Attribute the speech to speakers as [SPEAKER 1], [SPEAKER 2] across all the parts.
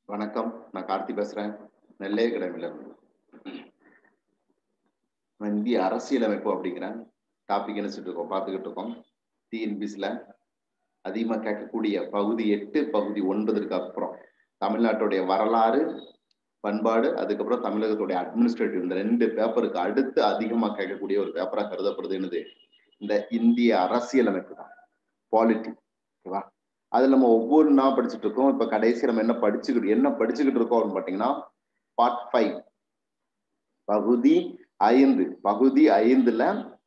[SPEAKER 1] வணக்கம் நான் கார்த்தி பேசுறேன் நெல்லை அகாடமில இருந்து நான் இந்திய அரசியலமைப்பு அப்படிங்கிற டாபிக் என்ன சொல்லிட்டு இருக்கோம் பார்த்துக்கிட்டு இருக்கோம் டிஎன்பிசில அதிகமாக கேட்கக்கூடிய பகுதி எட்டு பகுதி ஒன்பதுக்கு அப்புறம் தமிழ்நாட்டுடைய வரலாறு பண்பாடு அதுக்கப்புறம் தமிழகத்துடைய அட்மினிஸ்ட்ரேட்டிவ் இந்த ரெண்டு பேப்பருக்கு அடுத்து அதிகமாக கேட்கக்கூடிய ஒரு பேப்பரா கருதப்படுது என்னது இந்த இந்திய அரசியலமைப்பு தான் பாலிட்டி ஓகேவா அதுல நம்ம ஒவ்வொரு நாள் படிச்சுட்டு இருக்கோம் இப்ப கடைசி நம்ம என்ன படிச்சுக்கிட்டு என்ன படிச்சுக்கிட்டு இருக்கோம் அப்படின்னு பாத்தீங்கன்னா பார்ட் ஃபைவ் பகுதி ஐந்து பகுதி ஐந்துல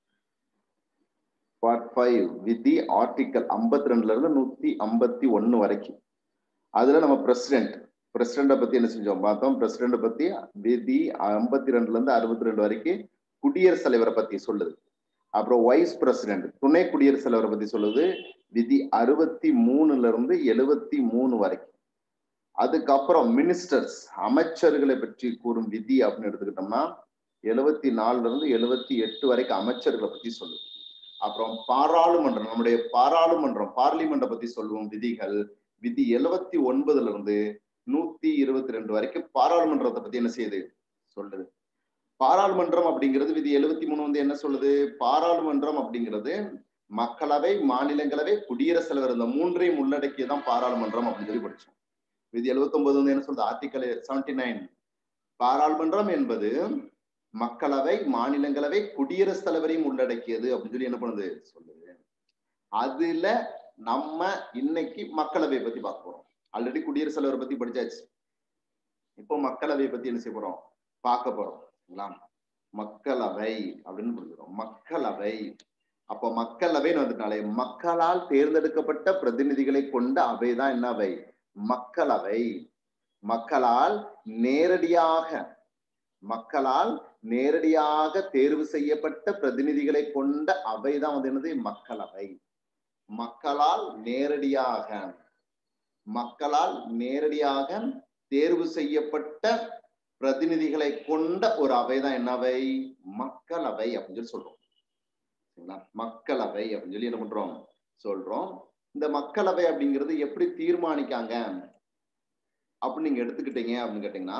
[SPEAKER 1] பார்ட் ஃபைவ் விதி ஆர்டிக்கல் ஐம்பத்தி ரெண்டுல இருந்து நூத்தி ஐம்பத்தி ஒன்னு வரைக்கும் அதுல நம்ம பிரசிடென்ட் பிரசிடென்ட பத்தி என்ன செஞ்சோம் பார்த்தோம் பிரசிடென்ட பத்தி விதி ஐம்பத்தி ரெண்டுல இருந்து அறுபத்தி ரெண்டு வரைக்கும் குடியரசுத் தலைவரை பத்தி சொல்லுது அப்புறம் வைஸ் பிரசிடென்ட் துணை குடியரசுத் தலைவரை பத்தி சொல்லுது விதி அறுபத்தி மூணுல இருந்து எழுபத்தி மூணு வரைக்கும் அதுக்கப்புறம் மினிஸ்டர்ஸ் அமைச்சர்களை பற்றி கூறும் விதி அப்படின்னு எடுத்துக்கிட்டோம்னா எழுபத்தி நாலுல இருந்து எழுபத்தி எட்டு வரைக்கும் அமைச்சர்களை பத்தி சொல்லுது அப்புறம் பாராளுமன்றம் நம்முடைய பாராளுமன்றம் பார்லிமெண்ட பத்தி சொல்லுவோம் விதிகள் விதி எழுபத்தி ஒன்பதுல இருந்து நூத்தி இருபத்தி ரெண்டு வரைக்கும் பாராளுமன்றத்தை பத்தி என்ன செய்யுது சொல்லுது பாராளுமன்றம் அப்படிங்கிறது விதி எழுபத்தி மூணு வந்து என்ன சொல்லுது பாராளுமன்றம் அப்படிங்கிறது மக்களவை மாநிலங்களவை குடியரசுத் தலைவர் இந்த மூன்றையும் உள்ளடக்கியதான் பாராளுமன்றம் அப்படின்னு சொல்லி படிச்சோம் விதி எழுபத்தி ஒன்பது வந்து என்ன சொல்றது ஆர்டிகல் செவன்டி நைன் பாராளுமன்றம் என்பது மக்களவை மாநிலங்களவை குடியரசுத் தலைவரையும் உள்ளடக்கியது அப்படின்னு சொல்லி என்ன பண்ணுது சொல்லுது அதுல நம்ம இன்னைக்கு மக்களவை பத்தி பார்க்க போறோம் ஆல்ரெடி குடியரசுத் தலைவரை பத்தி படிச்சாச்சு இப்போ மக்களவை பத்தி என்ன செய்ய போறோம் பார்க்க போறோம் மக்களவை அப்படின்னு புரிஞ்சுக்கிறோம் மக்களவை அப்போ மக்களவைன்னு வந்துட்டாலே மக்களால் தேர்ந்தெடுக்கப்பட்ட பிரதிநிதிகளை கொண்ட அவைதான் என்ன அவை மக்களவை மக்களால் நேரடியாக மக்களால் நேரடியாக தேர்வு செய்யப்பட்ட பிரதிநிதிகளை கொண்ட அவைதான் வந்து என்னது மக்களவை மக்களால் நேரடியாக மக்களால் நேரடியாக தேர்வு செய்யப்பட்ட பிரதிநிதிகளை கொண்ட ஒரு அவைதான் என்னவை மக்களவை அப்படின்னு சொல்லி சொல்றோம் சரிங்களா மக்களவை அப்படின்னு சொல்லி என்ன பண்றோம் சொல்றோம் இந்த மக்களவை அப்படிங்கிறது எப்படி தீர்மானிக்காங்க அப்படின்னு நீங்க எடுத்துக்கிட்டீங்க அப்படின்னு கேட்டீங்கன்னா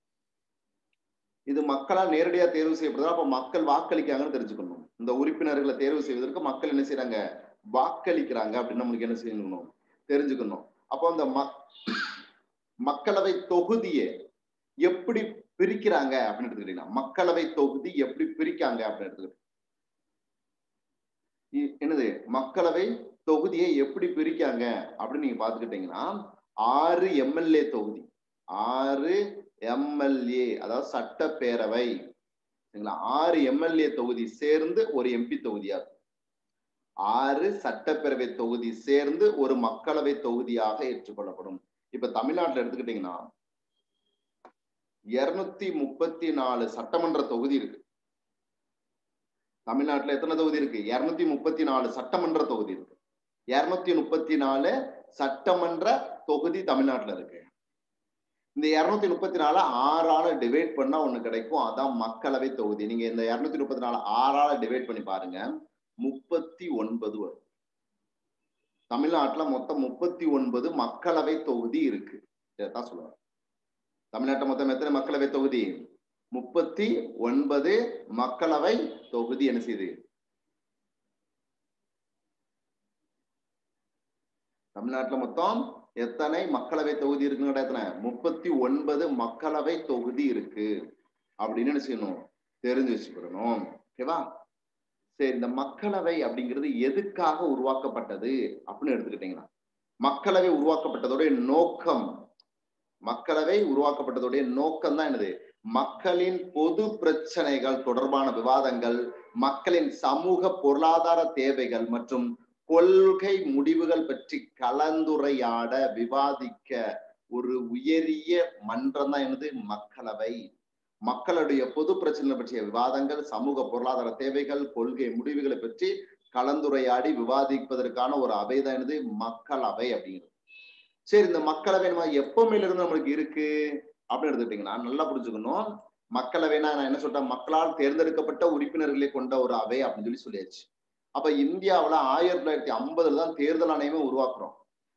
[SPEAKER 1] இது மக்களால் நேரடியா தேர்வு செய்யப்படுதா அப்ப மக்கள் வாக்களிக்காங்கன்னு தெரிஞ்சுக்கணும் இந்த உறுப்பினர்களை தேர்வு செய்வதற்கு மக்கள் என்ன செய்யறாங்க வாக்களிக்கிறாங்க அப்படின்னு நம்மளுக்கு என்ன செய்யணும் தெரிஞ்சுக்கணும் அப்போ அந்த மக்களவை தொகுதியை எப்படி பிரிக்கிறாங்க அப்படின்னு எடுத்துக்கிட்டீங்கன்னா மக்களவை தொகுதி எப்படி பிரிக்காங்க அப்படின்னு எடுத்துக்கிட்டு என்னது மக்களவை தொகுதியை எப்படி பிரிக்காங்க அப்படின்னு நீங்க பாத்துக்கிட்டீங்கன்னா ஆறு எம்எல்ஏ தொகுதி ஆறு எம்எல்ஏ அதாவது சட்டப்பேரவை சரிங்களா ஆறு எம்எல்ஏ தொகுதி சேர்ந்து ஒரு எம்பி தொகுதியா இருக்கும் ஆறு சட்டப்பேரவை தொகுதி சேர்ந்து ஒரு மக்களவை தொகுதியாக ஏற்றுக்கொள்ளப்படும் இப்ப தமிழ்நாட்டுல எடுத்துக்கிட்டீங்கன்னா இருநூத்தி முப்பத்தி நாலு சட்டமன்ற தொகுதி இருக்கு தமிழ்நாட்டுல எத்தனை தொகுதி இருக்கு இருநூத்தி முப்பத்தி நாலு சட்டமன்ற தொகுதி இருக்கு இருநூத்தி முப்பத்தி நாலு சட்டமன்ற தொகுதி தமிழ்நாட்டுல இருக்கு இந்த இருநூத்தி முப்பத்தி நாலு ஆறால டிவைட் பண்ணா ஒண்ணு கிடைக்கும் அதான் மக்களவை தொகுதி நீங்க இந்த இருநூத்தி முப்பத்தி நாலு ஆறால டிவைட் பண்ணி பாருங்க முப்பத்தி ஒன்பது வரும் தமிழ்நாட்டுல மொத்தம் முப்பத்தி ஒன்பது மக்களவை தொகுதி இருக்கு இதைத்தான் சொல்லுவாங்க தமிழ்நாட்டை மொத்தம் எத்தனை மக்களவை தொகுதி முப்பத்தி ஒன்பது மக்களவை தொகுதி என்ன செய்யுது தமிழ்நாட்டுல மொத்தம் எத்தனை மக்களவை தொகுதி இருக்குன்னு எத்தனை முப்பத்தி ஒன்பது மக்களவை தொகுதி இருக்கு அப்படின்னு என்ன செய்யணும் தெரிஞ்சு வச்சுக்கிடணும் ஓகேவா சரி இந்த மக்களவை அப்படிங்கிறது எதுக்காக உருவாக்கப்பட்டது அப்படின்னு எடுத்துக்கிட்டீங்கன்னா மக்களவை உருவாக்கப்பட்டதோடைய நோக்கம் மக்களவை உருவாக்கப்பட்டதுடைய நோக்கம் தான் என்னது மக்களின் பொது பிரச்சனைகள் தொடர்பான விவாதங்கள் மக்களின் சமூக பொருளாதார தேவைகள் மற்றும் கொள்கை முடிவுகள் பற்றி கலந்துரையாட விவாதிக்க ஒரு உயரிய மன்றம் தான் என்னது மக்களவை மக்களுடைய பொது பிரச்சனைகளை பற்றிய விவாதங்கள் சமூக பொருளாதார தேவைகள் கொள்கை முடிவுகளை பற்றி கலந்துரையாடி விவாதிப்பதற்கான ஒரு அவை தான் என்னது மக்களவை அப்படிங்கிறது சரி இந்த மக்களவை நம்ம எப்பவுமையில இருந்து நம்மளுக்கு இருக்கு அப்படின்னு எடுத்துக்கிட்டீங்கன்னா நல்லா புரிஞ்சுக்கணும் மக்களவைனா நான் என்ன சொல்றேன் மக்களால் தேர்ந்தெடுக்கப்பட்ட உறுப்பினர்களை கொண்ட ஒரு அவை அப்படின்னு சொல்லி சொல்லியாச்சு அப்ப இந்தியாவுல ஆயிரத்தி தொள்ளாயிரத்தி ஐம்பதுல தான் தேர்தல் ஆணையமே உருவாக்குறோம்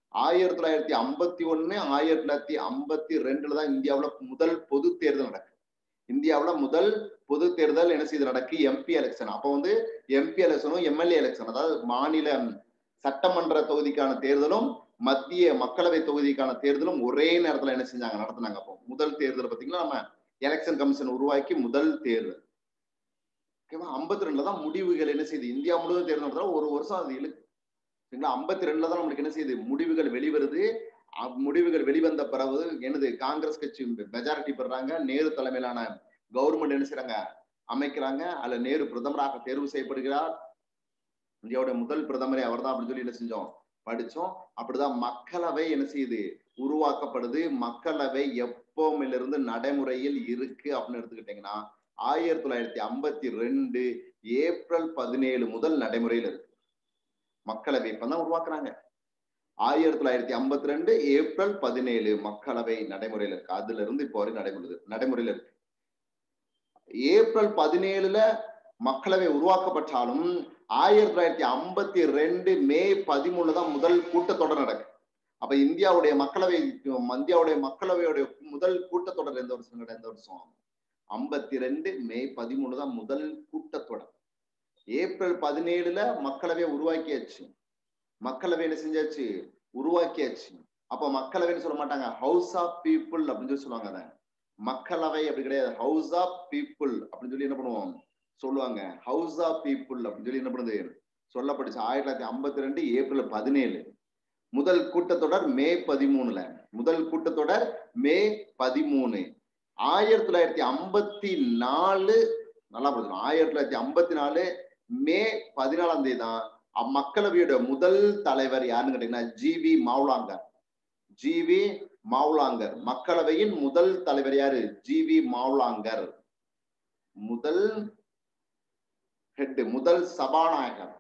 [SPEAKER 1] ஆயிரத்தி தொள்ளாயிரத்தி ஐம்பத்தி ஒண்ணு ஆயிரத்தி தொள்ளாயிரத்தி ஐம்பத்தி ரெண்டுல தான் இந்தியாவுல முதல் பொது தேர்தல் நடக்கு இந்தியாவுல முதல் பொது தேர்தல் என்ன செய்து நடக்கு எம்பி எலெக்ஷன் அப்போ வந்து எம்பி எலெக்ஷனும் எம்எல்ஏ எலெக்ஷன் அதாவது மாநில சட்டமன்ற தொகுதிக்கான தேர்தலும் மத்திய மக்களவை தொகுதிக்கான தேர்தலும் ஒரே நேரத்துல என்ன செஞ்சாங்க நடத்தினாங்க அப்போ முதல் தேர்தல் பாத்தீங்கன்னா நம்ம எலெக்ஷன் கமிஷன் உருவாக்கி முதல் தேர்தல் ஓகேவா ஐம்பத்தி ரெண்டுல தான் முடிவுகள் என்ன செய்யுது இந்தியா முழுவதும் தேர்தல் நடத்துறோம் ஒரு வருஷம் அது இழுக்கு சரிங்களா ஐம்பத்தி ரெண்டுல தான் நம்மளுக்கு என்ன செய்யுது முடிவுகள் வெளிவருது முடிவுகள் வெளிவந்த பிறகு என்னது காங்கிரஸ் கட்சி மெஜாரிட்டி பெறாங்க நேரு தலைமையிலான கவர்மெண்ட் என்ன செய்யறாங்க அமைக்கிறாங்க அதுல நேரு பிரதமராக தேர்வு செய்யப்படுகிறார் இந்தியாவுடைய முதல் பிரதமரே அவர் தான் அப்படின்னு சொல்லி என்ன செஞ்சோம் படிச்சோம் அப்படிதான் மக்களவை என்ன செய்யுது உருவாக்கப்படுது மக்களவை எப்போமிலிருந்து நடைமுறையில் இருக்கு அப்படின்னு எடுத்துக்கிட்டீங்கன்னா ஆயிரத்தி தொள்ளாயிரத்தி ஐம்பத்தி ரெண்டு ஏப்ரல் பதினேழு முதல் நடைமுறையில் இருக்கு மக்களவை இப்பதான் உருவாக்குறாங்க ஆயிரத்தி தொள்ளாயிரத்தி ஐம்பத்தி ரெண்டு ஏப்ரல் பதினேழு மக்களவை நடைமுறையில இருக்கு அதுல இருந்து இப்போ வரை நடைமுறை நடைமுறையில இருக்கு ஏப்ரல் பதினேழுல மக்களவை உருவாக்கப்பட்டாலும் ஆயிரத்தி தொள்ளாயிரத்தி ஐம்பத்தி ரெண்டு மே பதிமூணுல தான் முதல் கூட்டத்தொடர் நடக்கு அப்ப இந்தியாவுடைய மக்களவை இந்தியாவுடைய மக்களவையுடைய முதல் கூட்டத்தொடர் எந்த வருஷம் எந்த வருஷம் ஐம்பத்தி ரெண்டு மே பதிமூணு தான் முதல் கூட்டத்தொடர் ஏப்ரல் பதினேழுல மக்களவை உருவாக்கியாச்சு மக்களவை என்ன செஞ்சாச்சு உருவாக்கியாச்சு அப்ப மக்களவைன்னு சொல்ல மாட்டாங்க ஹவுஸ் ஆஃப் பீப்புள் அப்படின்னு சொல்லி சொல்லுவாங்க அதை மக்களவை அப்படி கிடையாது ஹவுஸ் ஆஃப் பீப்புள் அப்படின்னு சொல்லி என்ன பண்ணுவோம் சொல்லுவாங்க ஹவுஸ் ஆஃப் பீப்புள் அப்படின்னு சொல்லி என்ன பண்ணுது சொல்லப்பட்டுச்சு ஆயிரத்தி தொள்ளாயிரத்தி ஐம்பத்தி ரெண்டு ஏப்ரல் பதினேழு முதல் கூட்டத்தொடர் மே பதிமூணுல முதல் கூட்டத்தொடர் மே பதிமூணு ஆயிரத்தி தொள்ளாயிரத்தி ஐம்பத்தி நாலு நல்லா புரிஞ்சுக்கணும் ஆயிரத்தி தொள்ளாயிரத்தி ஐம்பத்தி நாலு மே பதினாலாம் தேதி தான் மக்களவையோட முதல் தலைவர் யாருன்னு கேட்டீங்கன்னா G V Mavalankar G V Mavalankar மக்களவையின் முதல் தலைவர் யாரு ஜி வி மாவுலாங்கர் முதல் ஹெட் முதல் சபாநாயகர்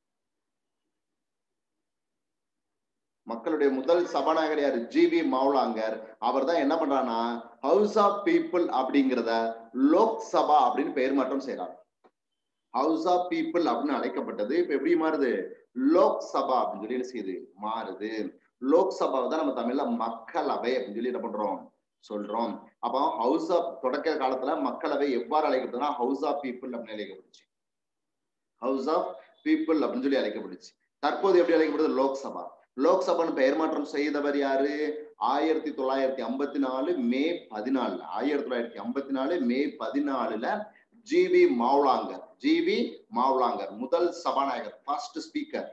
[SPEAKER 1] மக்களுடைய முதல் சபாநாயகர் யாரு ஜி வி மாவுலாங்கர் அவர் தான் என்ன பண்றாருன்னா ஹவுஸ் ஆஃப் பீப்புள் அப்படிங்கிறத லோக்சபா அப்படின்னு பெயர் மாற்றம் செய்யறார் ஹவுஸ் ஆஃப் பீப்புள் அப்படின்னு அழைக்கப்பட்டது இப்ப எப்படி மாறுது லோக்சபா அப்படின்னு சொல்லி என்ன செய்யுது மாறுது லோக்சபாவை தான் நம்ம தமிழ்ல மக்களவை அப்படின்னு சொல்லி என்ன பண்றோம் சொல்றோம் அப்போ ஹவுஸ் ஆஃப் தொடக்க காலத்துல மக்களவை எவ்வாறு அழைக்கப்படுதுன்னா ஹவுஸ் ஆஃப் பீப்புள் அப்படின்னு அழைக்கப்படுச்சு ஹவுஸ் ஆஃப் பீப்புள் அப்படின்னு சொல்லி அழைக்கப்படுச்சு தற்போது எப்படி அழைக்கப்படுது லோக்சபா லோக்சபான்னு பெயர் மாற்றம் செய்தவர் யாரு ஆயிரத்தி தொள்ளாயிரத்தி ஐம்பத்தி நாலு மே பதினாலு ஆயிரத்தி தொள்ளாயிரத்தி ஐம்பத்தி நாலு மே பதினாலுல G V Mavalankar G V Mavalankar முதல் சபாநாயகர் ஃபர்ஸ்ட் ஸ்பீக்கர்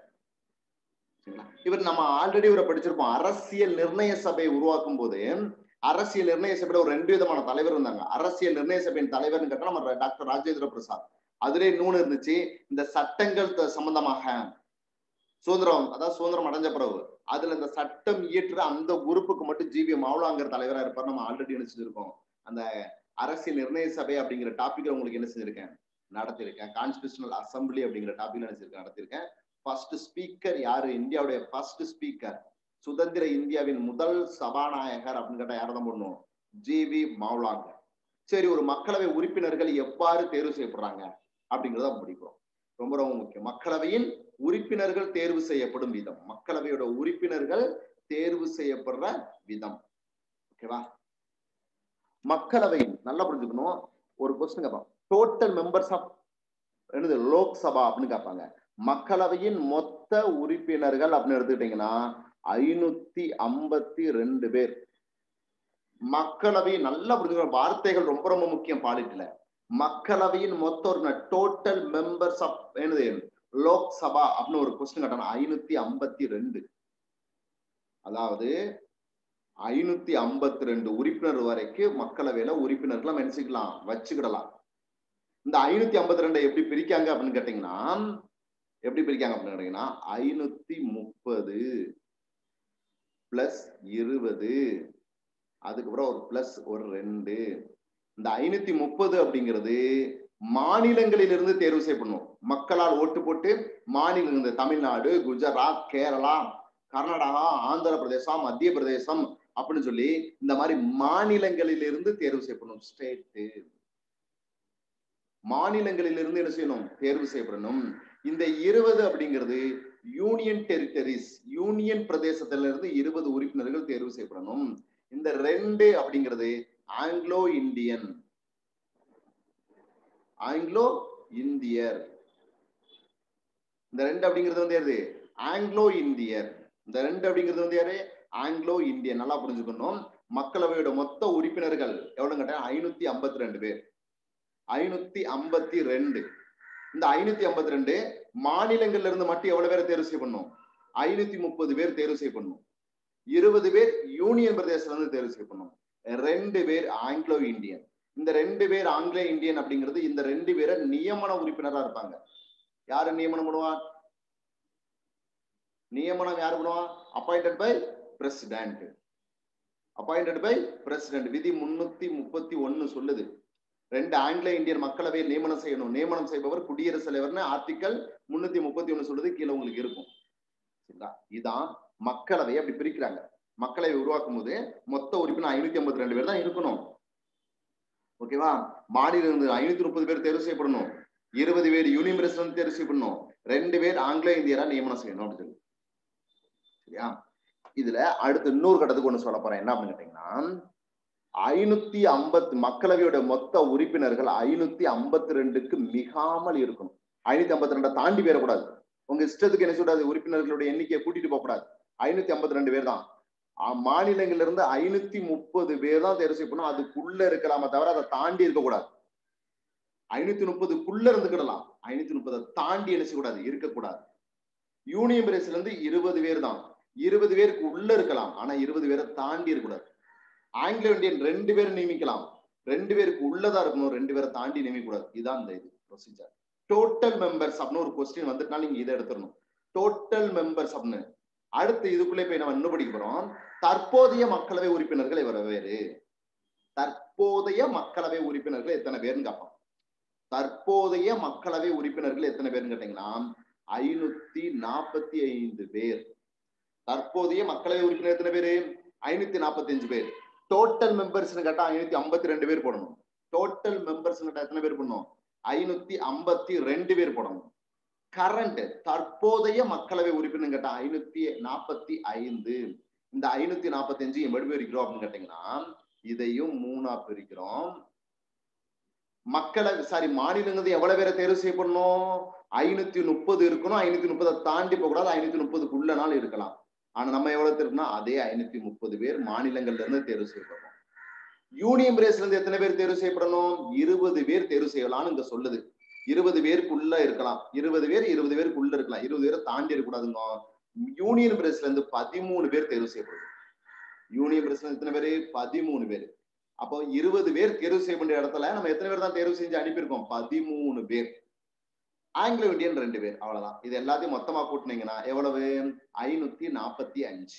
[SPEAKER 1] இவர் நம்ம ஆல்ரெடி இவரை படிச்சிருப்போம் அரசியல் நிர்ணய சபை உருவாக்கும் போது அரசியல் நிர்ணய சபையில ஒரு ரெண்டு விதமான தலைவர் இருந்தாங்க அரசியல் நிர்ணய சபையின் தலைவர்னு கேட்டா நம்ம டாக்டர் ராஜேந்திர பிரசாத் அதுல நூல் இருந்துச்சு இந்த சட்டங்கள் சம்பந்தமாக சுதந்திரம் அதாவது சுதந்திரம் அடைஞ்ச பிறகு அதுல இந்த சட்டம் இயற்ற அந்த குரூப்புக்கு மட்டும் ஜிபி மாவுலாங்கர் தலைவரா இருப்பார் நம்ம ஆல்ரெடி என்ன செஞ்சிருக்கோம் அந்த அரசியல் நிர்ணய சபை அப்படிங்கிற டாபிக்ல உங்களுக்கு என்ன செஞ்சிருக்கேன் நடத்திருக்கேன் கான்ஸ்டியூஷனல் அசம்பிளி அப்படிங்கிற டாபிக்ல நினைச்சிருக்கேன் நடத்திருக்கேன் ஃபர்ஸ்ட் ஸ்பீக்கர் யாரு இந்தியாவுடைய ஃபர்ஸ்ட் ஸ்பீக்கர் சுதந்திர இந்தியாவின் முதல் சபாநாயகர் அப்படின்னு கேட்டா யாரதான் பண்ணும் ஜி வி மாவுலாங்கர் சரி ஒரு மக்களவை உறுப்பினர்கள் எவ்வாறு தேர்வு செய்யப்படுறாங்க அப்படிங்கிறத முடிக்கிறோம் ரொம்ப ரொம்ப முக்கியம் மக்களவையின் உறுப்பினர்கள் தேர்வு செய்யப்படும் விதம் மக்களவையோட உறுப்பினர்கள் தேர்வு செய்யப்படுற விதம் ஓகேவா மக்களவையின் நல்லா புரிஞ்சுக்கணும் ஒரு கொஸ்டின் கேட்பான் டோட்டல் மெம்பர்ஸ் ஆஃப் என்னது லோக்சபா அப்படின்னு கேட்பாங்க மக்களவையின் மொத்த உறுப்பினர்கள் அப்படின்னு எடுத்துக்கிட்டீங்கன்னா ஐநூத்தி ஐம்பத்தி ரெண்டு பேர் மக்களவை நல்லா புரிஞ்சுக்கணும் வார்த்தைகள் ரொம்ப ரொம்ப முக்கியம் பாலிட்டில மக்களவையின் மொத்த ஒரு டோட்டல் மெம்பர்ஸ் ஆஃப் என்னது லோக்சபா அப்படின்னு ஒரு கொஸ்டின் கேட்டாங்க ஐநூத்தி ஐம்பத்தி ரெண்டு அதாவது ஐநூத்தி ஐம்பத்தி ரெண்டு உறுப்பினர் வரைக்கும் மக்களவையில உறுப்பினர்கள் நினைச்சுக்கலாம் வச்சுக்கிடலாம் இந்த ஐநூத்தி ஐம்பத்தி ரெண்டை எப்படி பிரிக்காங்க அப்படின்னு கேட்டீங்கன்னா எப்படி பிரிக்காங்க அப்படின்னு கேட்டீங்கன்னா ஐநூத்தி முப்பது பிளஸ் இருபது அதுக்கப்புறம் ஒரு பிளஸ் ஒரு ரெண்டு இந்த ஐநூத்தி முப்பது அப்படிங்கிறது மாநிலங்களிலிருந்து தேர்வு செய்யப்படணும் மக்களால் ஓட்டு போட்டு மாநிலம் இந்த தமிழ்நாடு குஜராத் கேரளா கர்நாடகா ஆந்திர பிரதேசம் மத்திய பிரதேசம் அப்படின்னு சொல்லி இந்த மாதிரி மாநிலங்களிலிருந்து தேர்வு செய்யப்படணும் ஸ்டேட்டு மாநிலங்களிலிருந்து என்ன செய்யணும் தேர்வு செய்யப்படணும் இந்த இருபது அப்படிங்கிறது யூனியன் டெரிட்டரிஸ் யூனியன் பிரதேசத்திலிருந்து இருபது உறுப்பினர்கள் தேர்வு செய்யப்படணும் இந்த ரெண்டு அப்படிங்கிறது ஆங்கிலோ இந்தியன் ஆங்கிலோ இந்தியர் இந்த ரெண்டு அப்படிங்கிறது வந்து யாரு ஆங்கிலோ இந்தியர் இந்த ரெண்டு அப்படிங்கிறது வந்து யாரு ஆங்கிலோ இந்தியன் நல்லா புரிஞ்சுக்கணும் மக்களவையோட மொத்த உறுப்பினர்கள் எவ்வளவு கேட்டேன் ஐநூத்தி ஐம்பத்தி ரெண்டு பேர் ஐநூத்தி ஐம்பத்தி ரெண்டு இந்த ஐநூத்தி ஐம்பத்தி ரெண்டு மாநிலங்கள்ல இருந்து மட்டும் எவ்வளவு பேரை தேர்வு செய்யப்படணும் ஐநூத்தி முப்பது பேர் தேர்வு செய்யப்படணும் இருபது பேர் யூனியன் பிரதேசத்துல இருந்து தேர்வு செய்யப்படணும் ரெண்டு பேர் ஆங்கிலோ இந்தியன் இந்த ரெண்டு பேர் ஆங்கிலோ இந்தியன் அப்படிங்கிறது இந்த ரெண்டு பேரை நியமன உறுப்பினரா இருப்பாங்க யாரு நியமனம் பண்ணுவான் நியமனம் யாரு பண்ணுவான் appointed by president appointed by president விதி முன்னூத்தி முப்பத்தி ஒன்னு சொல்லுது ரெண்டு ஆங்கில இந்தியன் மக்களவையை நியமனம் செய்யணும் நியமனம் செய்பவர் குடியரசுத் தலைவர்னு ஆர்டிக்கல் முன்னூத்தி முப்பத்தி ஒண்ணு சொல்லுது கீழே உங்களுக்கு இருக்கும் சரிங்களா இதான் மக்களவை அப்படி பிரிக்கிறாங்க மக்களவை உருவாக்கும் போது மொத்த உறுப்பினர் ஐநூத்தி ஐம்பத்தி ரெண்டு பேர் தான் இருக்கணும் ஓகேவா மாநில இருந்து ஐநூத்தி முப்பது பேர் தேர்வு செய்யப்படணும் இருபது பேர் யூனியன் பிரசிடன்ட் தேர்வு செய்யப்படணும் ரெண்டு பேர் ஆங்கில இந்தியரா நியமனம் செய்யணும் அப்படின்னு சொல்லி சரியா இதுல அடுத்து இன்னொரு கட்டத்துக்கு ஒண்ணு சொல்ல போறேன் என்ன அப்படின்னு கேட்டீங்கன்னா ஐநூத்தி ஐம்பத்து மக்களவையோட மொத்த உறுப்பினர்கள் ஐநூத்தி ஐம்பத்தி ரெண்டுக்கு மிகாமல் இருக்கணும் ஐநூத்தி ஐம்பத்தி ரெண்டை தாண்டி போயிடக்கூடாது உங்க இஷ்டத்துக்கு என்ன சொல்றாது உறுப்பினர்களுடைய எண்ணிக்கையை கூட்டிட்டு போக கூடாது ஐநூத்தி ஐம்பத்தி ரெண்டு பேர் தான் மாநிலங்கள்ல இருந்து ஐநூத்தி முப்பது பேர் தான் தேர்வு செய்யப்படணும் அதுக்குள்ள இருக்கலாமே தவிர அதை தாண்டி இருக்கக்கூடாது ஐநூத்தி முப்பதுக்குள்ள இருந்துக்கிடலாம் ஐநூத்தி முப்பதை தாண்டி என்ன செய்யக்கூடாது இருக்கக்கூடாது யூனியன் பிரதேசல இருந்து இருபது பேர் தான் இருபது பேருக்கு உள்ள இருக்கலாம் ஆனா இருபது பேரை தாண்டி இருக்கக்கூடாது ஆங்கிலோ இந்தியன் ரெண்டு பேர் நியமிக்கலாம் ரெண்டு பேருக்கு உள்ளதா இருக்கணும் ரெண்டு பேரை தாண்டி நியமிக்கக்கூடாது இதுதான் இந்த இது ப்ரொசீஜர் டோட்டல் மெம்பர்ஸ் அப்படின்னு ஒரு கொஸ்டின் வந்துட்டாலும் நீங்க இதை எடுத்துடணும் டோட்டல் மெம்பர்ஸ் அப்படின்னு அடுத்து இதுக்குள்ளே போய் நம்ம இன்னும் படிக்க போறோம் தற்போதைய மக்களவை உறுப்பினர்கள் இவர வேறு தற்போதைய மக்களவை உறுப்பினர்கள் எத்தனை பேர்னு கேட்பான் தற்போதைய மக்களவை உறுப்பினர்கள் எத்தனை பேர்னு கேட்டீங்கன்னா ஐநூத்தி நாற்பத்தி ஐந்து பேர் தற்போதைய மக்களவை உறுப்பினர் எத்தனை பேரு ஐநூத்தி நாற்பத்தி அஞ்சு பேர் டோட்டல் மெம்பர்ஸ் கேட்டா ஐநூத்தி ஐம்பத்தி ரெண்டு பேர் போடணும் டோட்டல் மெம்பர்ஸ் கேட்டா எத்தனை பேர் போடணும் ஐநூத்தி ஐம்பத்தி ரெண்டு பேர் போடணும் கரண்ட் தற்போதைய மக்களவை உறுப்பினர் கேட்டா ஐநூத்தி நாற்பத்தி ஐந்து இந்த ஐநூத்தி நாற்பத்தி அஞ்சு எப்படி பிரிக்கிறோம் அப்படின்னு கேட்டீங்கன்னா இதையும் மூணா பிரிக்கிறோம் மக்களவை சாரி மாநிலங்கள் எவ்வளவு பேரை தேர்வு செய்யப்படணும் ஐநூத்தி முப்பது இருக்கணும் ஐநூத்தி முப்பதை தாண்டி போக கூடாது ஐநூத்தி முப்பதுக்குள்ள நாள் இருக்கலாம் ஆனா நம்ம எவ்வளவு தேர்வுனா அதே ஐநூத்தி முப்பது பேர் மாநிலங்கள்ல இருந்து தேர்வு செய்யப்படணும் யூனியன் பிரதேசல இருந்து எத்தனை பேர் தேர்வு செய்யப்படணும் இருபது பேர் தேர்வு செய்யலாம்னு இங்க சொல்லுது இருபது பேருக்குள்ள இருக்கலாம் இருபது பேர் இருபது பேருக்குள்ள இருக்கலாம் இருபது பேரை தாண்டி இருக்கக்கூடாதுங்க யூனியன் பிரதேசல இருந்து பதிமூணு பேர் தேர்வு செய்யப்படுது யூனியன் பிரதேசல எத்தனை பேரு பதிமூணு பேர் அப்போ இருபது பேர் தேர்வு செய்ய வேண்டிய இடத்துல நம்ம எத்தனை பேர் தான் தேர்வு செஞ்சு அனுப்பியிருக்கோம் பதிமூணு பேர் ஆங்கிலோ இந்தியன் ரெண்டு பேர் அவ்வளவுதான் இது எல்லாத்தையும் மொத்தமா கூட்டினீங்கன்னா எவ்வளவு ஐநூத்தி நாற்பத்தி அஞ்சு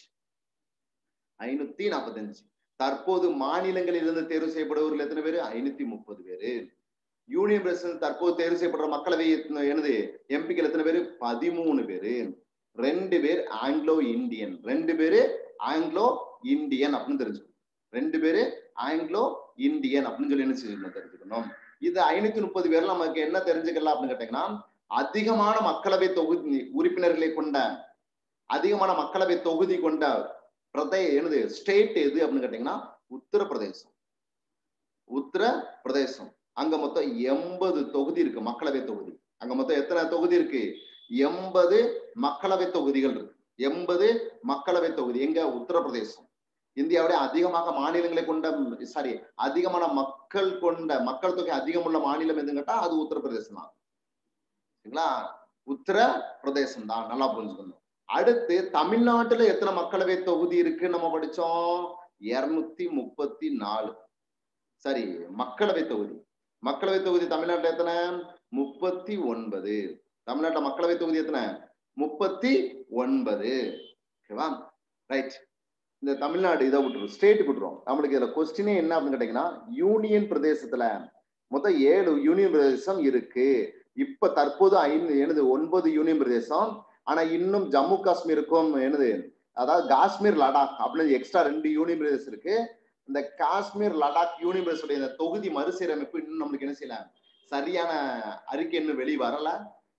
[SPEAKER 1] ஐநூத்தி நாற்பத்தி அஞ்சு தற்போது மாநிலங்களில் இருந்து தேர்வு செய்யப்படுபவர்கள் எத்தனை பேரு ஐநூத்தி முப்பது பேரு யூனியன் பிரசிடன்ட் தற்போது தேர்வு செய்யப்படுற மக்களவை என்னது எம்பிக்கள் எத்தனை பேரு பதிமூணு பேரு ரெண்டு பேர் ஆங்கிலோ இந்தியன் ரெண்டு பேரு ஆங்கிலோ இந்தியன் அப்படின்னு தெரிஞ்சுக்கணும் ரெண்டு பேரு ஆங்கிலோ இந்தியன் அப்படின்னு சொல்லி என்ன செய்யணும் தெரிஞ்சுக்கணும் இது ஐநூத்தி முப்பது பேர்ல நமக்கு என்ன தெரிஞ்சுக்கலாம் அப்படின்னு கேட்டீங்கன்னா அதிகமான மக்களவை தொகுதி உறுப்பினர்களை கொண்ட அதிகமான மக்களவை தொகுதி கொண்ட பிரதே என்னது ஸ்டேட் எது அப்படின்னு கேட்டீங்கன்னா உத்தரப்பிரதேசம் உத்தரப்பிரதேசம் அங்க மொத்தம் எண்பது தொகுதி இருக்கு மக்களவை தொகுதி அங்க மொத்தம் எத்தனை தொகுதி இருக்கு எண்பது மக்களவை தொகுதிகள் இருக்கு எண்பது மக்களவை தொகுதி எங்க உத்தரப்பிரதேசம் இந்தியாவுடைய அதிகமாக மாநிலங்களை கொண்ட சாரி அதிகமான மக்கள் கொண்ட மக்கள் தொகை அதிகம் உள்ள மாநிலம் எதுன்னு கேட்டா அது உத்தரப்பிரதேசம் தான் சரிங்களா உத்தரப்பிரதேசம் தான் நல்லா புரிஞ்சுக்கணும் அடுத்து தமிழ்நாட்டுல எத்தனை மக்களவை தொகுதி இருக்கு நம்ம படிச்சோம் இருநூத்தி முப்பத்தி நாலு சரி மக்களவை தொகுதி மக்களவை தொகுதி தமிழ்நாட்டுல எத்தனை முப்பத்தி ஒன்பது தமிழ்நாட்டுல மக்களவை தொகுதி எத்தனை முப்பத்தி ஒன்பது ஓகேவா ரைட் இந்த தமிழ்நாடு இதை விட்டுரும் ஸ்டேட் விட்டுரும் நம்மளுக்கு இதுல கொஸ்டினே என்ன அப்படின்னு கேட்டீங்கன்னா யூனியன் பிரதேசத்துல மொத்தம் ஏழு யூனியன் பிரதேசம் இருக்கு இப்ப தற்போது ஐந்து எனது ஒன்பது யூனியன் பிரதேசம் ஆனா இன்னும் ஜம்மு காஷ்மீருக்கும் என்னது அதாவது காஷ்மீர் லடாக் அப்படின்னு எக்ஸ்ட்ரா ரெண்டு யூனியன் பிரதேசம் இருக்கு இந்த காஷ்மீர் லடாக் யூனியன் பிரதேசோட இந்த தொகுதி மறுசீரமைப்பு இன்னும் நம்மளுக்கு என்ன செய்யல சரியான அறிக்கை இன்னும் வெளி வரல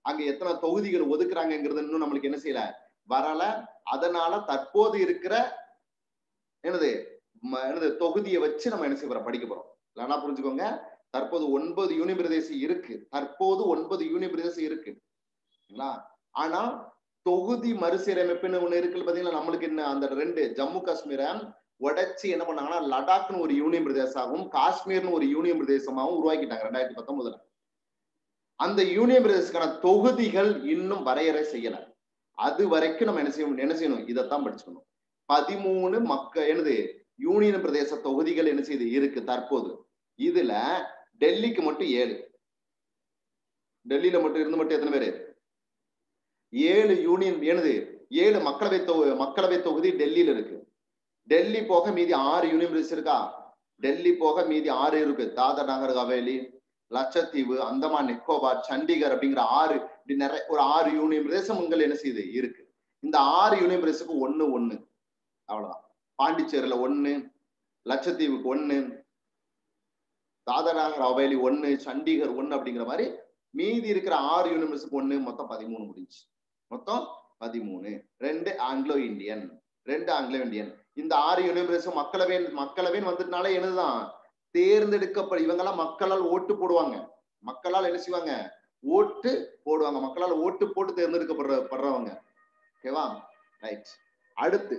[SPEAKER 1] அங்க எத்தனை தொகுதிகள் ஒதுக்குறாங்கிறது இன்னும் நம்மளுக்கு என்ன செய்யல வரல அதனால தற்போது இருக்கிற என்னது ம- என்னது தொகுதியை வச்சு நம்ம என்ன செய்ய போறோம் படிக்க போறோம் நல்லா புரிஞ்சுக்கோங்க தற்போது ஒன்பது யூனியன் பிரதேசம் இருக்கு தற்போது ஒன்பது யூனியன் பிரதேசம் இருக்கு சரிங்களா ஆனா தொகுதி மறுசீரமைப்புன்னு ஒண்ணு இருக்குல்ல பாத்தீங்களா நம்மளுக்கு என்ன அந்த ரெண்டு ஜம்மு காஷ்மீரை உடைச்சு என்ன பண்ணாங்கன்னா லடாக்னு ஒரு யூனியன் பிரதேசமாகவும் காஷ்மீர்னு ஒரு யூனியன் பிரதேசமாகவும் உருவாக்கிட்டாங்க ரெண்டாயிரத்தி பத்தொன்பதுல அந்த யூனியன் பிரதேசத்துக்கான தொகுதிகள் இன்னும் வரையறை செய்யல அது வரைக்கும் நம்ம என்ன செய்யணும் என்ன செய்யணும் இதைத்தான் படிச்சுக்கணும் பதிமூணு மக்க என்னது யூனியன் பிரதேச தொகுதிகள் என்ன செய்யுது இருக்கு தற்போது இதுல டெல்லிக்கு மட்டும் ஏழு டெல்லியில மட்டும் இருந்து மட்டும் எத்தனை பேரு ஏழு யூனியன் என்னது ஏழு மக்களவை தொகு மக்களவை தொகுதி டெல்லியில இருக்கு டெல்லி போக மீதி ஆறு யூனியன் பிரதேசம் இருக்கா டெல்லி போக மீதி ஆறு இருக்கு தாதர் நகர் ஹவேலி லட்சத்தீவு அந்தமான் நிக்கோபார் சண்டிகர் அப்படிங்கிற ஆறு இப்படி நிறைய ஒரு ஆறு யூனியன் பிரதேசங்கள் என்ன செய்யுது இருக்கு இந்த ஆறு யூனியன் பிரதேசத்துக்கு ஒண்ணு ஒண்ணு அவ்வளவுதான் பாண்டிச்சேரியில ஒண்ணு லட்சத்தீவுக்கு ஒண்ணு தாதர் நகர் ஹவேலி ஒண்ணு சண்டிகர் ஒண்ணு அப்படிங்கிற மாதிரி மீதி இருக்கிற ஆறு யூனியன் பிரதேசத்துக்கு ஒண்ணு மொத்தம் பதிமூணு முடிஞ்சு மொத்தம் பதிமூணு ரெண்டு ஆங்கிலோ இந்தியன் ரெண்டு ஆங்கிலோ இந்தியன் இந்த ஆறு யூனியன் பிரதேசம் மக்களவை மக்களவைன்னு வந்ததுனால என்னதான் தேர்ந்தெடுக்கப்பட இவங்கெல்லாம் மக்களால் ஓட்டு போடுவாங்க மக்களால் என்ன செய்வாங்க ஓட்டு போடுவாங்க மக்களால் ஓட்டு போட்டு தேர்ந்தெடுக்கப்படுற படுறவங்க ஓகேவா ரைட் அடுத்து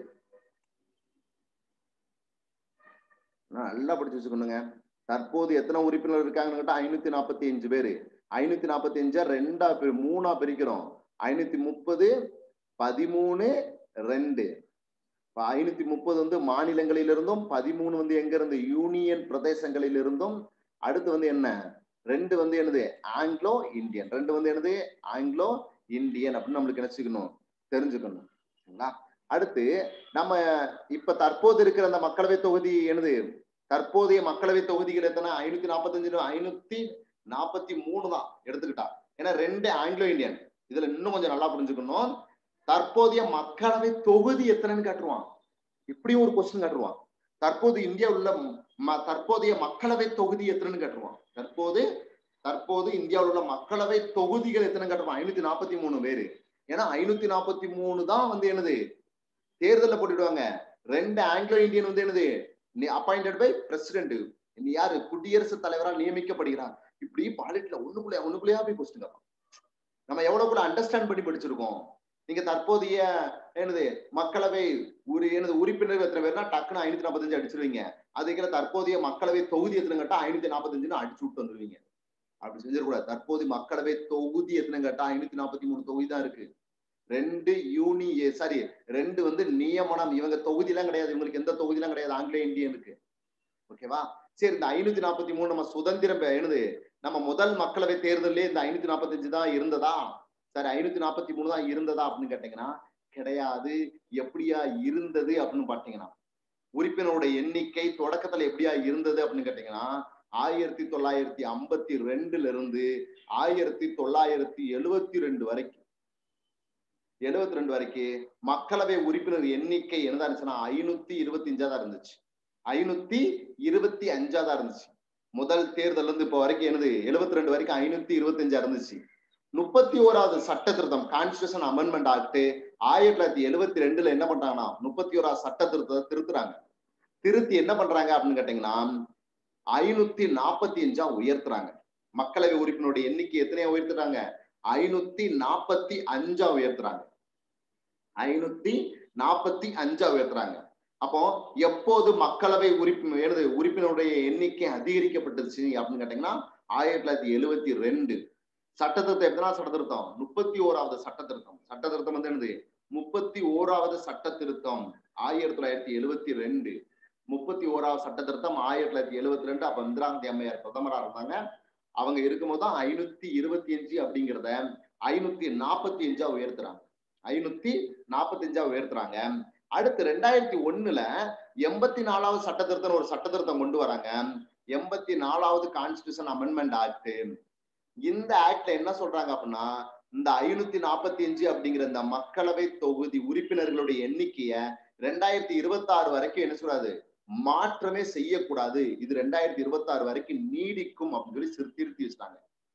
[SPEAKER 1] நல்லா படிச்சு வச்சுக்கணுங்க தற்போது எத்தனை உறுப்பினர் இருக்காங்கன்னு கேட்டா ஐநூத்தி நாற்பத்தி அஞ்சு பேரு ஐநூத்தி நாற்பத்தி அஞ்சா ரெண்டா பிரி மூணா பிரிக்கிறோம் ஐநூத்தி முப்பது பதிமூணு ரெண்டு இப்ப ஐநூத்தி முப்பது வந்து மாநிலங்களிலிருந்தும் பதிமூணு வந்து எங்க இருந்து யூனியன் பிரதேசங்களிலிருந்தும் அடுத்து வந்து என்ன ரெண்டு வந்து என்னது ஆங்கிலோ இந்தியன் ரெண்டு வந்து என்னது ஆங்கிலோ இந்தியன் அப்படின்னு நம்மளுக்கு நினைச்சுக்கணும் தெரிஞ்சுக்கணும் சரிங்களா அடுத்து நம்ம இப்ப தற்போது இருக்கிற அந்த மக்களவை தொகுதி என்னது தற்போதைய மக்களவை தொகுதிகள் எத்தனை ஐநூத்தி நாற்பத்தஞ்சு ஐநூத்தி நாற்பத்தி மூணு தான் எடுத்துக்கிட்டா ஏன்னா ரெண்டு ஆங்கிலோ இந்தியன் இதுல இன்னும் கொஞ்சம் நல்லா புரிஞ்சுக்கணும் தற்போதைய மக்களவை தொகுதி எத்தனைன்னு காட்டுருவான் இப்படியும் ஒரு கொஸ்டின் காட்டுருவான் தற்போது இந்தியா உள்ள ம- தற்போதைய மக்களவை தொகுதி எத்தனைன்னு காட்டுருவான் தற்போது தற்போது இந்தியாவில் உள்ள மக்களவை தொகுதிகள் எத்தனை காட்டுவான் ஐநூத்தி நாற்பத்தி மூணு பேரு ஏன்னா ஐநூத்தி நாற்பத்தி மூணு தான் வந்து என்னது தேர்தலில் போட்டுடுவாங்க ரெண்டு ஆங்கிலோ இந்தியன் வந்து என்னது அப்பாயிண்டட் பை பிரசிடென்ட் நீ யாரு குடியரசுத் தலைவரால் நியமிக்கப்படுகிறார் இப்படி பாலிட்ல ஒண்ணுக்குள்ளே ஒண்ணுக்குள்ளேயா போய் கொஸ்டின் கேட்பான் நம்ம எவ்வளவுக்குள்ள அண்டர்ஸ்டாண்ட் பண்ணி படிச்சிருக்கோம் நீங்க தற்போதைய என்னது மக்களவை ஒரு எனது உறுப்பினர் எத்தனை பேர்னா டக்குன்னு ஐநூத்தி நாற்பத்தஞ்சு அடிச்சிருவீங்க அதுக்கிற தற்போதைய மக்களவை தொகுதி எத்தனை கேட்டா ஐநூத்தி நாற்பத்தஞ்சுன்னு அடிச்சு விட்டு வந்துருவீங்க அப்படி செஞ்சிடக்கூடாது தற்போது மக்களவை தொகுதி எத்தனை கேட்டா ஐநூத்தி நாற்பத்தி மூணு தொகுதி தான் இருக்கு ரெண்டு யூனி சாரி ரெண்டு வந்து நியமனம் இவங்க தொகுதி எல்லாம் கிடையாது இவங்களுக்கு எந்த தொகுதி எல்லாம் கிடையாது ஆங்கிலேய இந்தியனுக்கு ஓகேவா சரி இந்த ஐநூத்தி நாற்பத்தி மூணு நம்ம சுதந்திரம் பெ- என்னது நம்ம முதல் மக்களவை தேர்தலே இந்த ஐநூத்தி நாற்பத்தஞ்சு தான் இருந்ததா சரி ஐநூத்தி நாற்பத்தி மூணு தான் இருந்ததா அப்படின்னு கேட்டீங்கன்னா கிடையாது எப்படியா இருந்தது அப்படின்னு பாத்தீங்கன்னா உறுப்பினருடைய எண்ணிக்கை தொடக்கத்துல எப்படியா இருந்தது அப்படின்னு கேட்டீங்கன்னா ஆயிரத்தி தொள்ளாயிரத்தி ஐம்பத்தி ரெண்டுல இருந்து ஆயிரத்தி தொள்ளாயிரத்தி எழுவத்தி ரெண்டு வரைக்கும் எழுவத்தி ரெண்டு வரைக்கும் மக்களவை உறுப்பினர் எண்ணிக்கை என்னதான் இருந்துச்சுன்னா ஐநூத்தி இருபத்தி அஞ்சா தான் இருந்துச்சு ஐநூத்தி இருபத்தி அஞ்சா தான் இருந்துச்சு முதல் தேர்தல் இருந்து இப்ப வரைக்கும் என்னது எழுபத்தி ரெண்டு வரைக்கும் ஐநூத்தி இருபத்தி அஞ்சா இருந்துச்சு முப்பத்தி ஓராவது சட்ட திருத்தம் கான்ஸ்டியூஷன் அமெண்ட்மெண்ட் ஆக்ட் ஆயிரத்தி தொள்ளாயிரத்தி எழுபத்தி ரெண்டுல என்ன பண்றாங்கன்னா முப்பத்தி ஓராவது சட்ட திருத்தத்தை திருத்துறாங்க திருத்தி என்ன பண்றாங்க அப்படின்னு கேட்டீங்கன்னா ஐநூத்தி நாற்பத்தி அஞ்சா உயர்த்துறாங்க மக்களவை உறுப்பினருடைய எண்ணிக்கை எத்தனையா உயர்த்துறாங்க ஐநூத்தி நாற்பத்தி அஞ்சா உயர்த்துறாங்க ஐநூத்தி நாற்பத்தி அஞ்சா உயர்த்துறாங்க அப்போ எப்போது மக்களவை உறுப்பினர் எனது உறுப்பினருடைய எண்ணிக்கை அதிகரிக்கப்பட்டுச்சு அப்படின்னு கேட்டீங்கன்னா ஆயிரத்தி தொள்ளாயிரத்தி எழுவத்தி ரெண்டு சட்ட திருத்தம் எத்தனா சட்ட திருத்தம் முப்பத்தி ஓராவது சட்ட திருத்தம் சட்ட திருத்தம் வந்து என்னது முப்பத்தி ஓராவது சட்ட திருத்தம் ஆயிரத்தி தொள்ளாயிரத்தி எழுவத்தி ரெண்டு முப்பத்தி ஓராவது சட்ட திருத்தம் ஆயிரத்தி தொள்ளாயிரத்தி எழுவத்தி ரெண்டு அப்ப இந்திரா காந்தி அம்மையார் பிரதமரா இருந்தாங்க அவங்க இருக்கும்போது தான் ஐநூத்தி இருபத்தி அஞ்சு அப்படிங்கிறத ஐநூத்தி நாற்பத்தி அஞ்சா உயர்த்துறாங்க ஐநூத்தி நாற்பத்தி அஞ்சா உயர்த்துறாங்க அடுத்து ரெண்டாயிரத்தி ஒண்ணுல எண்பத்தி நாலாவது சட்ட திருத்தம் ஒரு சட்ட திருத்தம் கொண்டு வராங்க எண்பத்தி நாலாவது கான்ஸ்டியூஷன் அமெண்ட்மெண்ட் ஆக்ட் இந்த ஆக்ட்ல என்ன சொல்றாங்க அப்படின்னா இந்த ஐநூத்தி நாற்பத்தி அஞ்சு அப்படிங்கிற இந்த மக்களவை தொகுதி உறுப்பினர்களுடைய எண்ணிக்கைய ரெண்டாயிரத்தி இருபத்தி ஆறு வரைக்கும் என்ன சொல்றாது மாற்றமே செய்யக்கூடாது இது ரெண்டாயிரத்தி இருபத்தி ஆறு வரைக்கும் நீடிக்கும் அப்படின்னு சொல்லி சிறு- திருத்தி வச்சிட்டாங்க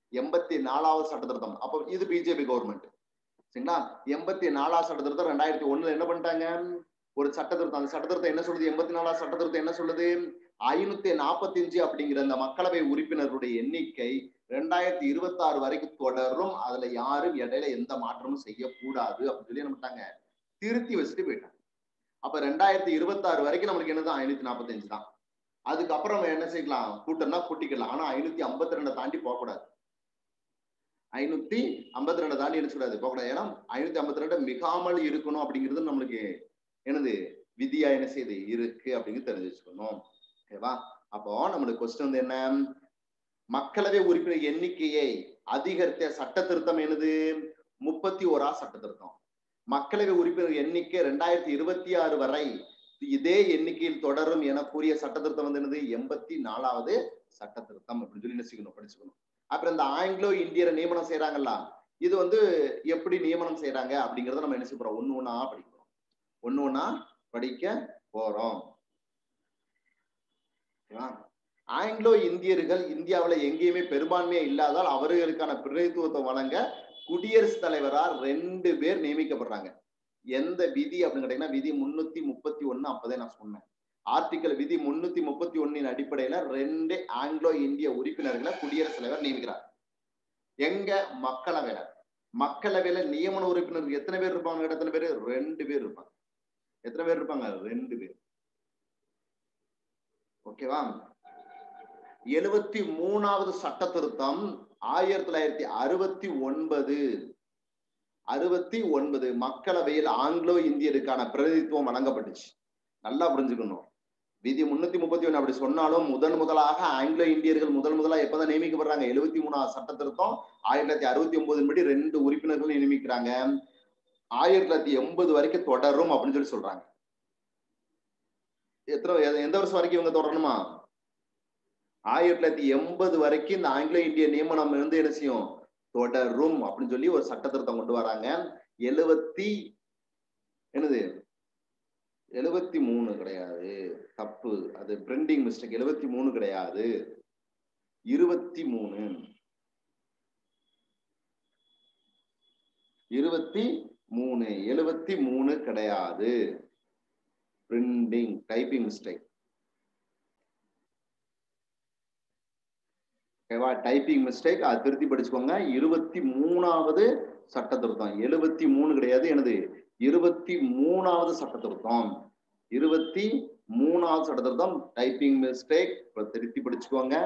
[SPEAKER 1] எண்பத்தி நாலாவது சட்ட திருத்தம் அப்போ இது பிஜேபி கவர்மெண்ட் சரிங்களா எண்பத்தி நாலாவது சட்ட திருத்தம் ரெண்டாயிரத்தி ஒண்ணுல என்ன பண்ணிட்டாங்க ஒரு சட்ட திருத்தம் அந்த சட்ட திருத்தம் என்ன சொல்லுது எண்பத்தி நாலாவது சட்ட திருத்தம் என்ன சொல்லுது ஐநூத்தி நாற்பத்தி அஞ்சு அப்படிங்கிற அந்த மக்களவை உறுப்பினருடைய எண்ணிக்கை ரெண்டாயிரத்தி இருபத்தி ஆறு வரைக்கும் தொடரும் அதுல யாரும் இடையில எந்த மாற்றமும் செய்யக்கூடாது அப்படின்னு சொல்லி என்ன பண்ணிட்டாங்க திருத்தி வச்சுட்டு போயிட்டாங்க அப்ப ரெண்டாயிரத்தி இருபத்தி ஆறு வரைக்கும் நம்மளுக்கு என்னதான் ஐநூத்தி நாற்பத்தி அஞ்சு தான் அதுக்கப்புறம் நம்ம என்ன செய்யலாம் கூட்டம்னா கூட்டிக்கலாம் ஆனா ஐநூத்தி ஐம்பத்தி ரெண்டை தாண்டி போகக்கூடாது ஐநூத்தி ஐம்பத்தி ரெண்டை தாண்டி என்ன சொல்லக்கூடாது போகக்கூடாது ஏன்னா ஐநூத்தி ஐம்பத்தி ரெண்டு மிகாமல் இருக்கணும் அப்படிங்கிறது நம்மளுக்கு என்னது விதியா என்ன செய்யுது இருக்கு அப்படிங்கிறது தெரிஞ்சு வச்சுக்கணும் ஓகேவா அப்போ நம்மளுக்கு கொஸ்டின் வந்து என்ன மக்களவை உறுப்பினர் எண்ணிக்கையை அதிகரித்த சட்ட திருத்தம் என்னது முப்பத்தி ஓரா சட்ட திருத்தம் மக்களவை உறுப்பினர் எண்ணிக்கை ரெண்டாயிரத்தி இருபத்தி ஆறு வரை இதே எண்ணிக்கையில் தொடரும் என கூறிய சட்ட திருத்தம் வந்து என்னது எண்பத்தி நாலாவது சட்ட திருத்தம் அப்படின்னு சொல்லி நினைச்சுக்கணும் படிச்சுக்கணும் அப்புறம் இந்த ஆங்கிலோ இந்தியரை நியமனம் செய்யறாங்கல்ல இது வந்து எப்படி நியமனம் செய்யறாங்க அப்படிங்கறத நம்ம என்ன செய்ய போறோம் ஒண்ணு ஒண்ணா படிக்கிறோம் ஒண்ணு ஒண்ணா படிக்க போறோம் ஆங்கிலோ இந்தியர்கள் இந்தியாவில எங்கேயுமே பெரும்பான்மையா இல்லாதால் அவர்களுக்கான பிரதிநிதித்துவத்தை வழங்க குடியரசுத் தலைவரா ரெண்டு பேர் நியமிக்கப்படுறாங்க எந்த விதி அப்படின்னு கேட்டீங்கன்னா விதி முன்னூத்தி முப்பத்தி ஒண்ணு அப்பதான் நான் சொன்னேன் ஆர்டிக்கல் விதி முன்னூத்தி முப்பத்தி ஒன்னின் அடிப்படையில ரெண்டு ஆங்கிலோ இந்திய உறுப்பினர்களை குடியரசுத் தலைவர் நியமிக்கிறார் எங்க மக்களவையில மக்களவையில நியமன உறுப்பினர் எத்தனை பேர் இருப்பாங்க எத்தனை பேர் ரெண்டு பேர் இருப்பாங்க எத்தனை பேர் இருப்பாங்க ரெண்டு பேர் ஓகேவா எழுபத்தி மூணாவது சட்ட திருத்தம் ஆயிரத்தி தொள்ளாயிரத்தி அறுபத்தி ஒன்பது அறுபத்தி ஒன்பது மக்களவையில் ஆங்கிலோ இந்தியருக்கான பிரதிநிதித்துவம் வழங்கப்பட்டுச்சு நல்லா புரிஞ்சுக்கணும் விதி முன்னூத்தி முப்பத்தி ஒண்ணு அப்படி சொன்னாலும் முதன் முதலாக ஆங்கிலோ இந்தியர்கள் முதல் முதலா எப்பதான் நியமிக்கப்படுறாங்க எழுபத்தி மூணாவது சட்ட திருத்தம் ஆயிரத்தி தொள்ளாயிரத்தி அறுபத்தி ஒன்பது படி ரெண்டு உறுப்பினர்கள் நியமிக்கிறாங்க ஆயிரத்தி தொள்ளாயிரத்தி எண்பது வரைக்கும் தொடரும் அப்படின்னு சொல்லி சொல்றாங்க எத்தனை எந்த வருஷம் வரைக்கும் இவங்க தொடரணுமா ஆயிரத்தி தொள்ளாயிரத்தி எண்பது வரைக்கும் இந்த ஆங்கிலோ இந்திய நியமனம் வந்து என்ன செய்யும் தொடரும் அப்படின்னு சொல்லி ஒரு சட்ட திருத்தம் கொண்டு வராங்க எழுவத்தி என்னது எழுவத்தி மூணு கிடையாது தப்பு அது பிரிண்டிங் மிஸ்டேக் எழுவத்தி மூணு கிடையாது இருபத்தி மூணு இருபத்தி மூணு எழுவத்தி மூணு கிடையாது பிரிண்டிங் டைப்பிங் மிஸ்டேக் ஓகேவா டைப்பிங் மிஸ்டேக் அது திருத்தி படிச்சுக்கோங்க இருபத்தி மூணாவது சட்ட திருத்தம் எழுபத்தி மூணு கிடையாது எனது இருபத்தி மூணாவது சட்ட திருத்தம் இருபத்தி மூணாவது சட்ட திருத்தம் டைப்பிங் மிஸ்டேக் திருத்தி படிச்சுக்கோங்க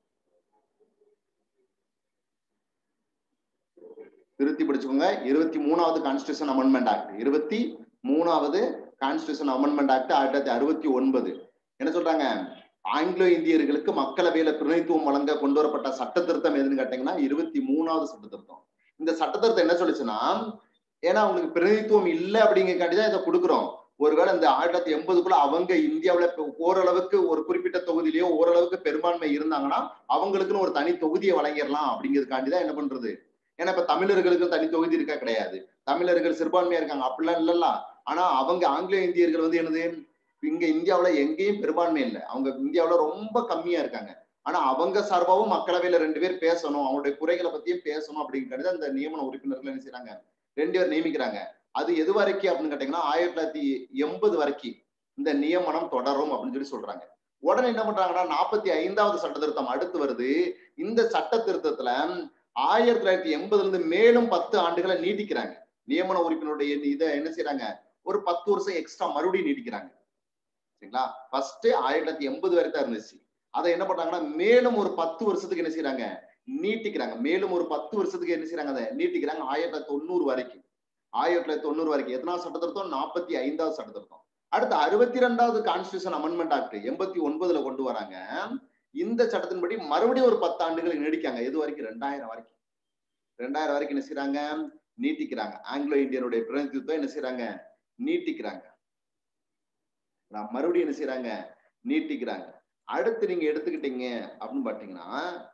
[SPEAKER 1] திருத்தி படிச்சுக்கோங்க இருபத்தி மூணாவது கான்ஸ்டியூஷன் அமெண்ட்மெண்ட் ஆக்ட் இருபத்தி மூணாவது கான்ஸ்டியூஷன் அமெண்ட்மெண்ட் ஆக்ட் ஆயிரத்தி தொள்ளாயிரத்தி அறுபத்தி ஒன்பது என்ன சொல்றாங்க ஆங்கிலோ இந்தியர்களுக்கு மக்களவையில பிரதிநிதித்துவம் வழங்க கொண்டு வரப்பட்ட சட்ட திருத்தம் எதுன்னு கேட்டீங்கன்னா இருபத்தி மூணாவது சட்ட திருத்தம் இந்த சட்ட திருத்தம் என்ன சொல்லுச்சுன்னா ஏன்னா அவங்களுக்கு பிரதிநிதித்துவம் இல்லை அப்படிங்கக்காண்டி தான் இதை கொடுக்குறோம் ஒருவேளை இந்த ஆயிரத்தி தொள்ளாயிரத்தி எண்பதுக்குள்ள அவங்க இந்தியாவில ஓரளவுக்கு ஒரு குறிப்பிட்ட தொகுதியிலயோ ஓரளவுக்கு பெரும்பான்மை இருந்தாங்கன்னா அவங்களுக்குன்னு ஒரு தனி தொகுதியை வழங்கிடலாம் அப்படிங்கிறதுக்காண்டி தான் என்ன பண்றது ஏன்னா இப்ப தமிழர்களுக்கு தனி தொகுதி இருக்கா கிடையாது தமிழர்கள் சிறுபான்மையா இருக்காங்க அப்படிலாம் இல்லல்ல ஆனா அவங்க ஆங்கில இந்தியர்கள் வந்து என்னது இங்க இந்தியாவுல எங்கேயும் பெரும்பான்மை இல்லை அவங்க இந்தியாவுல ரொம்ப கம்மியா இருக்காங்க ஆனா அவங்க சார்பாவும் மக்களவையில ரெண்டு பேர் பேசணும் அவங்களுடைய குறைகளை பத்தியும் பேசணும் அப்படிங்கிறது அந்த நியமன உறுப்பினர்கள் என்ன செய்யறாங்க ரெண்டு பேர் நியமிக்கிறாங்க அது எது வரைக்கும் அப்படின்னு கேட்டீங்கன்னா ஆயிரத்தி தொள்ளாயிரத்தி எண்பது வரைக்கும் இந்த நியமனம் தொடரும் அப்படின்னு சொல்லி சொல்றாங்க உடனே என்ன பண்றாங்கன்னா நாற்பத்தி ஐந்தாவது சட்ட திருத்தம் அடுத்து வருது இந்த சட்ட திருத்தத்துல ஆயிரத்தி தொள்ளாயிரத்தி எண்பதுல இருந்து மேலும் பத்து ஆண்டுகளை நீட்டிக்கிறாங்க நியமன உறுப்பினருடைய இதை என்ன செய்யறாங்க ஒரு பத்து வருஷம் எக்ஸ்ட்ரா மறுபடியும் நீட்டிக்கிறாங்க சரிங்களா ஃபர்ஸ்ட் ஆயிரத்தி தொள்ளாயிரத்தி எண்பது வரை தான் இருந்துச்சு அதை என்ன பண்றாங்கன்னா மேலும் ஒரு பத்து வருஷத்துக்கு என்ன செய்யறாங்க நீட்டிக்கிறாங்க மேலும் ஒரு பத்து வருஷத்துக்கு என்ன செய்யறாங்க அதை நீட்டிக்கிறாங்க ஆயிரத்தி தொள்ளாயிரத்தி தொண்ணூறு வரைக்கும் ஆயிரத்தி தொள்ளாயிரத்தி தொண்ணூறு வரைக்கும் எத்தனாவது சட்ட திருத்தம் நாற்பத்தி ஐந்தாவது சட்ட திருத்தம் அடுத்து அறுபத்தி ரெண்டாவது கான்ஸ்டியூஷன் அமெண்ட்மெண்ட் ஆக்ட் எண்பத்தி ஒன்பதுல கொண்டு வராங்க இந்த சட்டத்தின்படி மறுபடியும் ஒரு பத்து ஆண்டுகள் நீடிக்காங்க எது வரைக்கும் ரெண்டாயிரம் வரைக்கும் ரெண்டாயிரம் வரைக்கும் என்ன செய்யறாங்க நீட்டிக்கிறாங்க ஆங்கிலோ இந்தியனுடைய பிரதிநிதித்துவம் என்ன செய்யறாங்க நீட்டிக்கிறாங்க மறுபடியும் என்ன செய்யறாங்க நீட்டிக்கிறாங்க அடுத்து நீங்க எடுத்துக்கிட்டீங்க அப்படின்னு பாத்தீங்கன்னா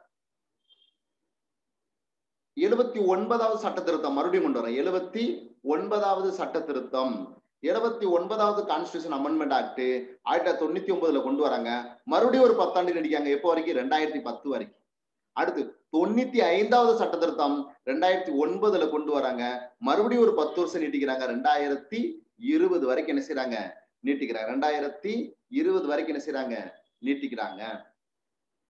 [SPEAKER 1] எழுபத்தி ஒன்பதாவது சட்ட திருத்தம் மறுபடியும் கொண்டு வரேன் எழுபத்தி ஒன்பதாவது சட்ட திருத்தம் எழுபத்தி ஒன்பதாவது கான்ஸ்டியூஷன் அமெண்ட்மெண்ட் ஆக்ட் ஆயிரத்தி தொள்ளாயிரத்தி தொண்ணூத்தி ஒன்பதுல கொண்டு வராங்க மறுபடியும் ஒரு பத்தாண்டு நடிக்காங்க எப்போ வரைக்கும் ரெண்டாயிரத்தி பத்து வரைக்கும் அடுத்து தொண்ணூத்தி ஐந்தாவது சட்ட திருத்தம் ரெண்டாயிரத்தி ஒன்பதுல கொண்டு வராங்க மறுபடியும் ஒரு பத்து வருஷம் நீட்டிக்கிறாங்க ரெண்டாயிரத்தி இருபது வரைக்கும் என்ன செய்யறாங்க நீட்டிக்கிறாங்க ரெண்டாயிரத்தி இருபது வரைக்கும் என்ன செய்யறாங்க நீட்டிக்கிறாங்க